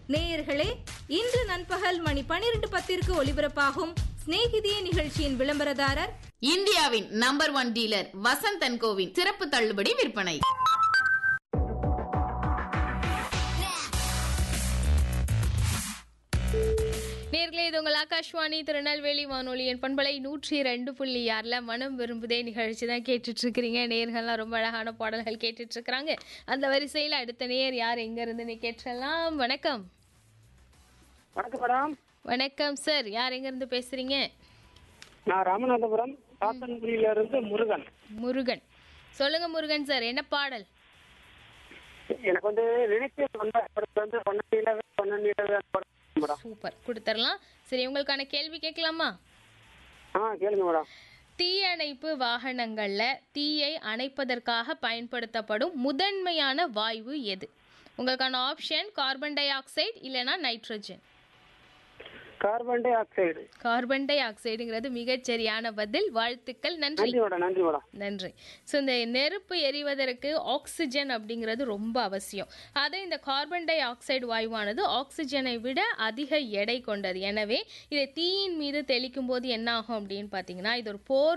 நேயர்களே இன்று நண்பகல் மணி பனிரெண்டு பத்திற்கு ஒலிபரப்பாகும் சிநேகிதியே நிகழ்ச்சியின் விளம்பரதாரர் இந்தியாவின் number one dealer Vasanth and கோவின் சிறப்பு தள்ளுபடி விற்பனை நேர்களே இது உங்கள் ஆகாஷ்வாணி திருநெல்வேலி வானொலியின் பண்பலை நூற்றி ரெண்டு புள்ளி ஆறில் மனம் விரும்புதே நிகழ்ச்சி தான் கேட்டுட்டு இருக்கிறீங்க நேர்கள்லாம் ரொம்ப அழகான பாடல்கள் கேட்டுட்டு இருக்கிறாங்க அந்த வரிசையில் அடுத்த நேர் யார் எங்க இருந்து கேட்டலாம் வணக்கம் வணக்கம் மேடம் வணக்கம் சார் யார் எங்க இருந்து பேசுறீங்க நான் ராமநாதபுரம் சாத்தன்குடியில இருந்து முருகன் முருகன் சொல்லுங்க முருகன் சார் என்ன பாடல் எனக்கு வந்து நினைத்து வந்த படத்துல வந்து பொன்னீலவே பொன்னீலவே அந்த படம் மேடம் சூப்பர் கொடுத்துடலாம் சரி உங்களுக்கான கேள்வி கேட்கலாமா ஆ கேளுங்க மேடம் தீயணைப்பு வாகனங்கள்ல தீயை அணைப்பதற்காக பயன்படுத்தப்படும் முதன்மையான வாயு எது உங்களுக்கான ஆப்ஷன் கார்பன் டை ஆக்சைடு இல்லைன்னா nitrogen carbon dioxide carbon டை ஆக்சைடுங்கிறது மிகச்சரியான பதில் வாழ்த்துக்கள் நன்றி நன்றி மேடம் நன்றி மேடம் நன்றி ஸோ இந்த நெருப்பு எரிவதற்கு ஆக்சிஜன் அப்படிங்கிறது ரொம்ப அவசியம் அதே இந்த கார்பன் டை ஆக்சைடு வாயுவானது ஆக்சிஜனை விட அதிக எடை கொண்டது எனவே இதை தீயின் மீது தெளிக்கும் போது என்ன ஆகும் அப்படின்னு பார்த்தீங்கன்னா இது ஒரு போர்